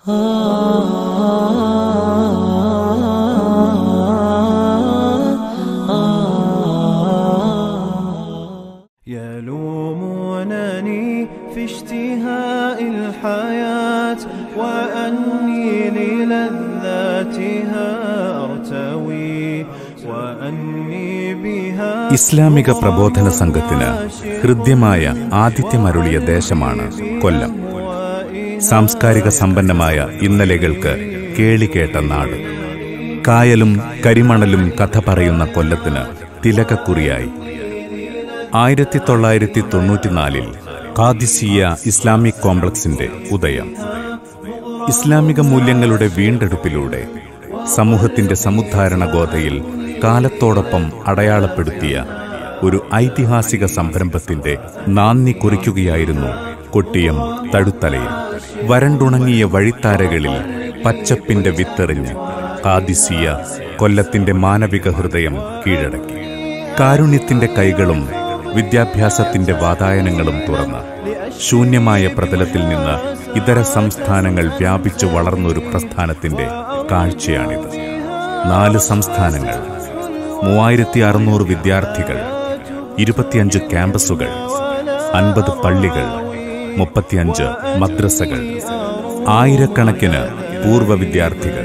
يلومونني في اشتهاء الحياة وأني للذاتها أرتوي وأني بها ഇസ്ലാമിക പ്രബോധന സംഘത്തിന് ഹൃദ്യമായ ആതിഥ്യമരുളിയ ദേശമാണ് കൊല്ലം സാംസ്കാരിക സമ്പന്നമായ ഇന്നലെകൾക്ക് കേളികേട്ട നാട് കായലും കരിമണലും കഥ പറയുന്ന കൊല്ലത്തിന് തിലകക്കുറിയായി ആയിരത്തി തൊള്ളായിരത്തി തൊണ്ണൂറ്റിനാലിൽ ഖാദിസിയ ഇസ്ലാമിക് കോംപ്ലക്സിന്റെ ഉദയം ഇസ്ലാമിക മൂല്യങ്ങളുടെ വീണ്ടെടുപ്പിലൂടെ സമൂഹത്തിന്റെ സമുദ്ധാരണ ഗോതയിൽ കാലത്തോടൊപ്പം അടയാളപ്പെടുത്തിയ ഒരു ഐതിഹാസിക സംരംഭത്തിന്റെ നാന്ദി കുറിക്കുകയായിരുന്നു കൊട്ടിയം തടുത്തലയിൽ വരണ്ടുണങ്ങിയ വഴിത്താരകളിൽ പച്ചപ്പിന്റെ വിത്തെറിഞ്ഞ് കാദിസിയ കൊല്ലത്തിന്റെ മാനവിക ഹൃദയം കീഴടക്കി കാരുണ്യത്തിന്റെ കൈകളും വിദ്യാഭ്യാസത്തിന്റെ വാതായനങ്ങളും തുറന്ന് ശൂന്യമായ പ്രതലത്തിൽ നിന്ന് ഇതര സംസ്ഥാനങ്ങൾ വ്യാപിച്ചു വളർന്നൊരു പ്രസ്ഥാനത്തിന്റെ കാഴ്ചയാണിത് നാല് സംസ്ഥാനങ്ങൾ മൂവായിരത്തി അറുന്നൂറ് വിദ്യാർത്ഥികൾ ഇരുപത്തിയഞ്ച് ക്യാമ്പസുകൾ അൻപത് പള്ളികൾ മുപ്പത്തിയഞ്ച് മദ്രസകൾ ആയിരക്കണക്കിന് പൂർവ്വ വിദ്യാർത്ഥികൾ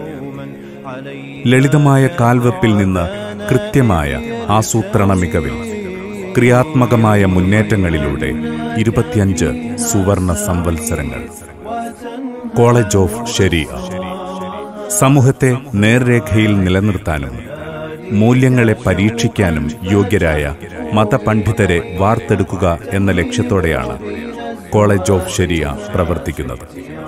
ലളിതമായ കാൽവെപ്പിൽ നിന്ന് കൃത്യമായ ആസൂത്രണ മികവിൽ ക്രിയാത്മകമായ മുന്നേറ്റങ്ങളിലൂടെ ഇരുപത്തിയഞ്ച് സുവർണ സംവത്സരങ്ങൾ കോളേജ് ഓഫ് ഷെരിയ സമൂഹത്തെ നേർരേഖയിൽ നിലനിർത്താനും മൂല്യങ്ങളെ പരീക്ഷിക്കാനും യോഗ്യരായ മതപണ്ഡിതരെ വാർത്തെടുക്കുക എന്ന ലക്ഷ്യത്തോടെയാണ് കോളേജ് ഓഫ് ഷെരിയ പ്രവർത്തിക്കുന്നത്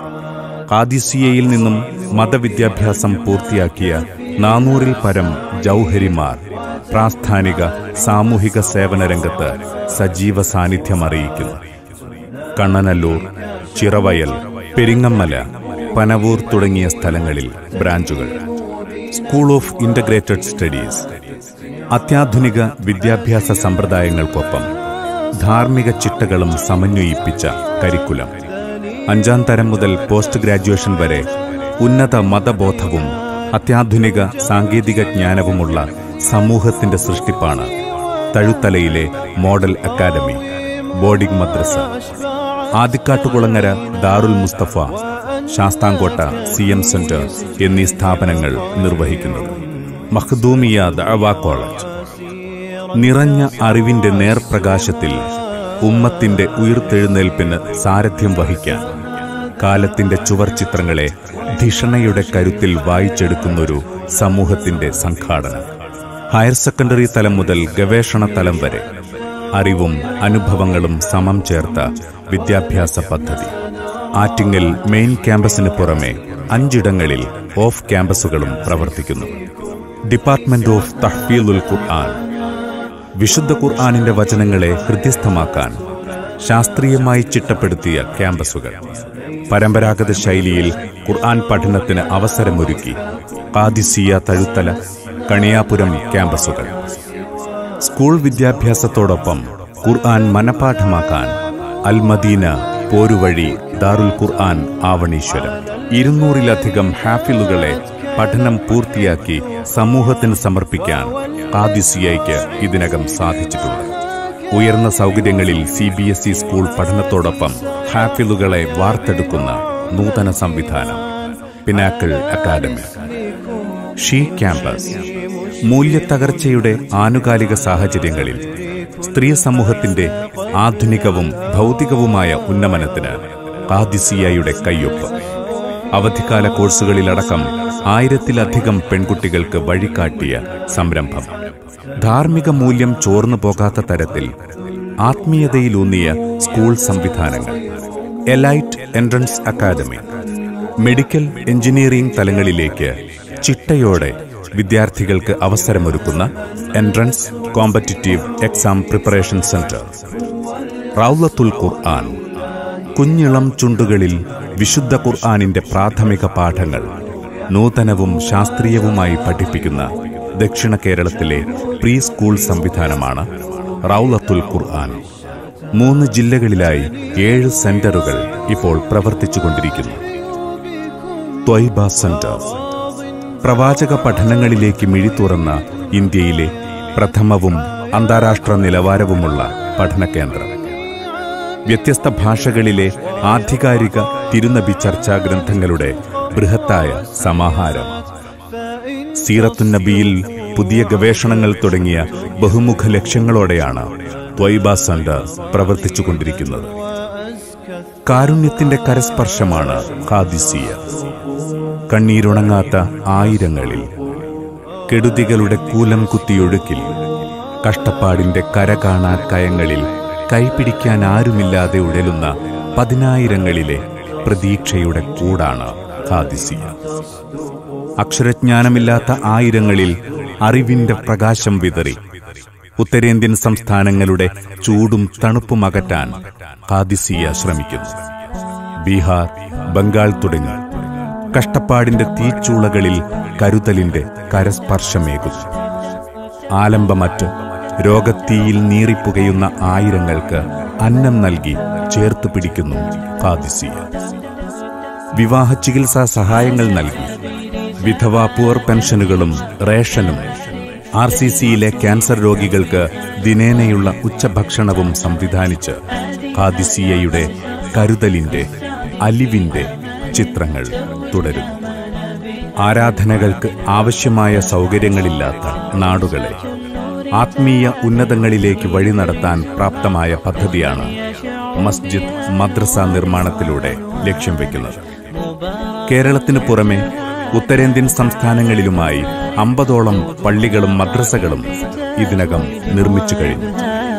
കാദിസിയയിൽ നിന്നും മതവിദ്യാഭ്യാസം പൂർത്തിയാക്കിയ നാനൂറിൽ പരം ജൗഹരിമാർ പ്രാസ്ഥാനിക സാമൂഹിക സേവന രംഗത്ത് സജീവ സാന്നിധ്യം അറിയിക്കുന്നു കണ്ണനല്ലൂർ ചിറവയൽ പെരിങ്ങമ്മല പനവൂർ തുടങ്ങിയ സ്ഥലങ്ങളിൽ ബ്രാഞ്ചുകൾ സ്കൂൾ ഓഫ് ഇന്റഗ്രേറ്റഡ് സ്റ്റഡീസ് അത്യാധുനിക വിദ്യാഭ്യാസ സമ്പ്രദായങ്ങൾക്കൊപ്പം ധാർമ്മിക ചിട്ടകളും സമന്വയിപ്പിച്ച കരിക്കുലം അഞ്ചാം തരം മുതൽ പോസ്റ്റ് ഗ്രാജുവേഷൻ വരെ ഉന്നത മതബോധവും അത്യാധുനിക സാങ്കേതിക ജ്ഞാനവുമുള്ള സമൂഹത്തിന്റെ സൃഷ്ടിപ്പാണ് തഴുത്തലയിലെ മോഡൽ അക്കാദമി ബോർഡിംഗ് മദ്രസ Adikkattukulangara Darul Mustafa Sasthamkotta C M centre എന്നീ സ്ഥാപനങ്ങൾ നിർവഹിക്കുന്നത് മഖ്ദൂമിയ ദഅവ കോളേജ് നിറഞ്ഞ അറിവിന്റെ നേർപ്രകാശത്തിൽ ഉമ്മത്തിന്റെ ഉയിർത്തെഴുന്നേൽപ്പിന് സാരഥ്യം വഹിക്കാൻ കാലത്തിന്റെ ചുവർ ചിത്രങ്ങളെ ധിഷണയുടെ കരുത്തിൽ വായിച്ചെടുക്കുന്നൊരു സമൂഹത്തിന്റെ സംഘാടനം ഹയർ സെക്കൻഡറി തലം മുതൽ ഗവേഷണ തലം വരെ അറിവും അനുഭവങ്ങളും സമം ചേർത്ത വിദ്യാഭ്യാസ പദ്ധതി ആറ്റിങ്ങൽ മെയിൻ ക്യാമ്പസിന് പുറമെ അഞ്ചിടങ്ങളിൽ ഓഫ് ക്യാമ്പസുകളും പ്രവർത്തിക്കുന്നു ഡിപ്പാർട്ട്മെന്റ് ഓഫ് തഹ്ഫീലുൽ ഖുർആൻ വിശുദ്ധ ഖുർആാനിന്റെ വചനങ്ങളെ ഹൃദ്യസ്ഥമാക്കാൻ ശാസ്ത്രീയമായി ചിട്ടപ്പെടുത്തിയ ക്യാമ്പസുകൾ പരമ്പരാഗത ശൈലിയിൽ ഖുർആൻ പഠനത്തിന് അവസരമൊരുക്കി കാദിസിയ തഴുത്തല കണിയാപുരം ക്യാമ്പസുകൾ സ്കൂൾ വിദ്യാഭ്യാസത്തോടൊപ്പം ഖുർആൻ മനപാഠമാക്കാൻ അൽമദീന പോരുവഴി ദാറുൽ ഖുർആൻ ആവണീശ്വരം ഇരുന്നൂറിലധികം ഹാഫിലുകളെ പഠനം പൂർത്തിയാക്കി സമൂഹത്തിന് സമർപ്പിക്കാൻ കാദിസിയയ്ക്ക് ഇതിനകം സാധിച്ചിട്ടുണ്ട് ഉയർന്ന സൗകര്യങ്ങളിൽ C B S E school പഠനത്തോടൊപ്പം ഹാഫിലുകളെ വാർത്തെടുക്കുന്ന നൂതന സംവിധാനം പിനാക്കിൾ അക്കാദമി ഷീ ക്യാമ്പസ് മൂല്യത്തകർച്ചയുടെ ആനുകാലിക സാഹചര്യങ്ങളിൽ സ്ത്രീ സമൂഹത്തിന്റെ ആധുനികവും ഭൗതികവുമായ ഉന്നമനത്തിന് കാദിസിയയുടെ കയ്യൊപ്പ് അവധിക്കാല കോഴ്സുകളിലടക്കം ആയിരത്തിലധികം പെൺകുട്ടികൾക്ക് വഴികാട്ടിയ സംരംഭം ധാർമ്മിക മൂല്യം ചോർന്നു പോകാത്ത തരത്തിൽ ആത്മീയതയിലൂന്നിയ സ്കൂൾ സംവിധാനങ്ങൾ elite entrance academy medical engineering തലങ്ങളിലേക്ക് ചിട്ടയോടെ വിദ്യാർത്ഥികൾക്ക് അവസരമൊരുക്കുന്ന entrance competitive exam preparation centre Raulathul Quran കുഞ്ഞിളം ചുണ്ടുകളിൽ വിശുദ്ധ ഖുർആാനിന്റെ പ്രാഥമിക പാഠങ്ങൾ നൂതനവും ശാസ്ത്രീയവുമായി പഠിപ്പിക്കുന്ന ദക്ഷിണ കേരളത്തിലെ പ്രീ സ്കൂൾ സംവിധാനമാണ് റൗലത്തുൽ ഖുർആൻ മൂന്ന് ജില്ലകളിലായി ഏഴ് സെന്ററുകൾ ഇപ്പോൾ പ്രവർത്തിച്ചുകൊണ്ടിരിക്കുന്നു ത്വയ്ബ സെന്റർ പ്രവാചക പഠനങ്ങളിലേക്ക് മിഴി തുറന്ന ഇന്ത്യയിലെ പ്രഥമവും അന്താരാഷ്ട്ര നിലവാരവുമുള്ള പഠന കേന്ദ്രം വ്യത്യസ്ത ഭാഷകളിലെ ആധികാരിക തിരുനബി ചർച്ചാ ഗ്രന്ഥങ്ങളുടെ ബൃഹത്തായ സമാഹാരം സീറത്തുൻ നബിയിൽ പുതിയ ഗവേഷണങ്ങൾ തുടങ്ങിയ ബഹുമുഖ ലക്ഷ്യങ്ങളോടെയാണ് ത്വയ്ബ സെന്റർ പ്രവർത്തിച്ചുകൊണ്ടിരിക്കുന്നത് കാരുണ്യത്തിന്റെ കരസ്പർശമാണ് ഖാദിസിയ കണ്ണീരുണങ്ങാത്ത ആയിരങ്ങളിൽ കെടുതികളുടെ കൂലം കുത്തിയൊഴുക്കിൽ കഷ്ടപ്പാടിന്റെ കര കാണാ കയങ്ങളിൽ കൈപിടിക്കാൻ ആരുമില്ലാതെ ഉഴലുന്ന പതിനായിരങ്ങളിലെ പ്രതീക്ഷയുടെ കൂടാണ് ഖാദിസിയ അക്ഷരജ്ഞാനമില്ലാത്ത ആയിരങ്ങളിൽ അറിവിന്റെ പ്രകാശം വിതറി ഉത്തരേന്ത്യൻ സംസ്ഥാനങ്ങളുടെ ചൂടും തണുപ്പും അകറ്റാൻ ഖാദിസിയ ശ്രമിക്കുന്നു ബീഹാർ ബംഗാൾ തുടങ്ങി കഷ്ടപ്പാടിന്റെ തീച്ചൂളകളിൽ കരുതലിന്റെ കരസ്പർശമേകുന്നു ആലംബമറ്റ് രോഗത്തീയിൽ നീറിപ്പുകയുന്ന ആയിരങ്ങൾക്ക് അന്നം നൽകി ചേർത്തു പിടിക്കുന്നു ഖാദിസിയ വിവാഹ ചികിത്സാ സഹായങ്ങൾ നൽകി വിധവ പുവർ പെൻഷനുകളും റേഷനും ആർ സി സിയിലെ ക്യാൻസർ രോഗികൾക്ക് ദിനേനയുള്ള ഉച്ചഭക്ഷണവും സംവിധാനിച്ച് ഖാദിസിയയുടെ കരുതലിന്റെ അലിവിന്റെ ചിത്രങ്ങൾ തുടരുന്നു ആരാധനകൾക്ക് ആവശ്യമായ സൗകര്യങ്ങളില്ലാത്ത നാടുകളെ ആത്മീയ ഉന്നതങ്ങളിലേക്ക് വഴി നടത്താൻ പ്രാപ്തമായ പദ്ധതിയാണ് മസ്ജിദ് മദ്രസ നിർമ്മാണത്തിലൂടെ ലക്ഷ്യം വെക്കുന്നത് കേരളത്തിന് പുറമെ ഉത്തരേന്ത്യൻ സംസ്ഥാനങ്ങളിലുമായി അമ്പതോളം പള്ളികളും മദ്രസകളും ഇതിനകം നിർമ്മിച്ചു കഴിഞ്ഞു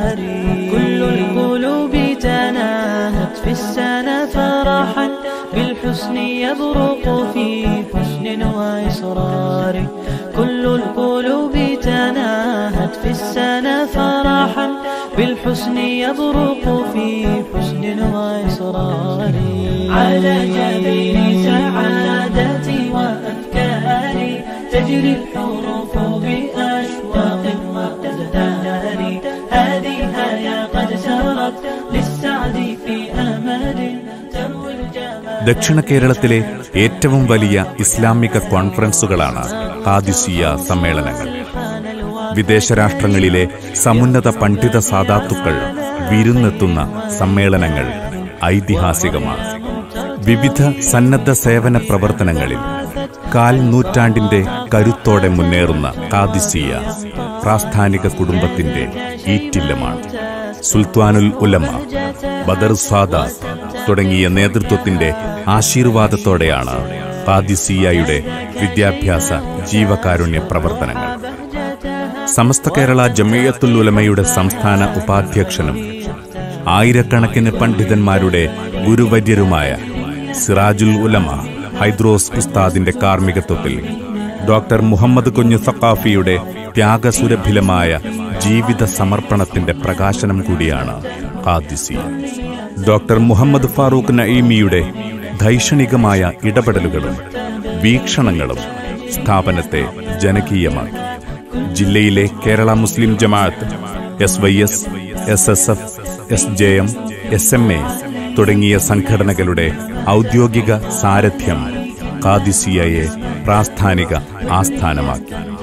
كل القلوب تناهت في السنة فرحا بالحسن يبرق في حسن وإصرار كل القلوب تناهت في السنة فرحا بالحسن يبرق في حسن وإصرار على جبين سعادتي وأفكاري تجري الحروف بأشواق وأزدهار هذه يا قد سرت للسعد في أمد تروي الجمال ദക്ഷിണ കേരളത്തിലെ ഏറ്റവും വലിയ ഇസ്ലാമിക കോൺഫറൻസുകളാണ് ഖാദിസിയ സമ്മേളനങ്ങൾ വിദേശ രാഷ്ട്രങ്ങളിലെ സമുന്നത പണ്ഡിത സാധാത്തുക്കൾ വിരുന്നെത്തുന്ന സമ്മേളനങ്ങൾ ഐതിഹാസികമാണ് വിവിധ സന്നദ്ധ സേവന പ്രവർത്തനങ്ങളിൽ കാൽ നൂറ്റാണ്ടിന്റെ കരുത്തോടെ മുന്നേറുന്ന ഖാദിസിയ പ്രാസ്ഥാനിക കുടുംബത്തിന്റെ ഈറ്റില്ലമാണ് സുൽത്താനുൽ ഉലമ ബദർ സാദാത്ത് തുടങ്ങിയ നേതൃത്വത്തിന്റെ ആശീർവാദത്തോടെയാണ് ഖാദിസിയയുടെ വിദ്യാഭ്യാസ ജീവകാരുണ്യ പ്രവർത്തനങ്ങൾ സമസ്ത കേരള ജമിയത്തുൽ ഉലമയുടെ സംസ്ഥാന ഉപാധ്യക്ഷനും ആയിരക്കണക്കിന് പണ്ഡിതന്മാരുടെ ഗുരുവര്യരുമായ സിറാജുൽ ഉലമ ഹൈദ്രോസ് ഉസ്താദിന്റെ കാർമ്മികത്വത്തിൽ ഡോക്ടർ മുഹമ്മദ് കുഞ്ഞു സഖാഫിയുടെ ത്യാഗസുരഭിലമായ ജീവിത സമർപ്പണത്തിന്റെ പ്രകാശനം കൂടിയാണ് ഖാദിസിയ ഡോക്ടർ മുഹമ്മദ് ഫാറൂഖ് നഈമിയുടെ ധൈഷണികമായ ഇടപെടലുകളും വീക്ഷണങ്ങളും സ്ഥാപനത്തെ ജനകീയമാക്കി ജില്ലയിലെ Kerala Muslim Jamaat S Y S S S F S J M S M A തുടങ്ങിയ സംഘടനകളുടെ ഔദ്യോഗിക സാരഥ്യം ഖാദിസിയയെ പ്രാസ്ഥാനിക ആസ്ഥാനമാക്കി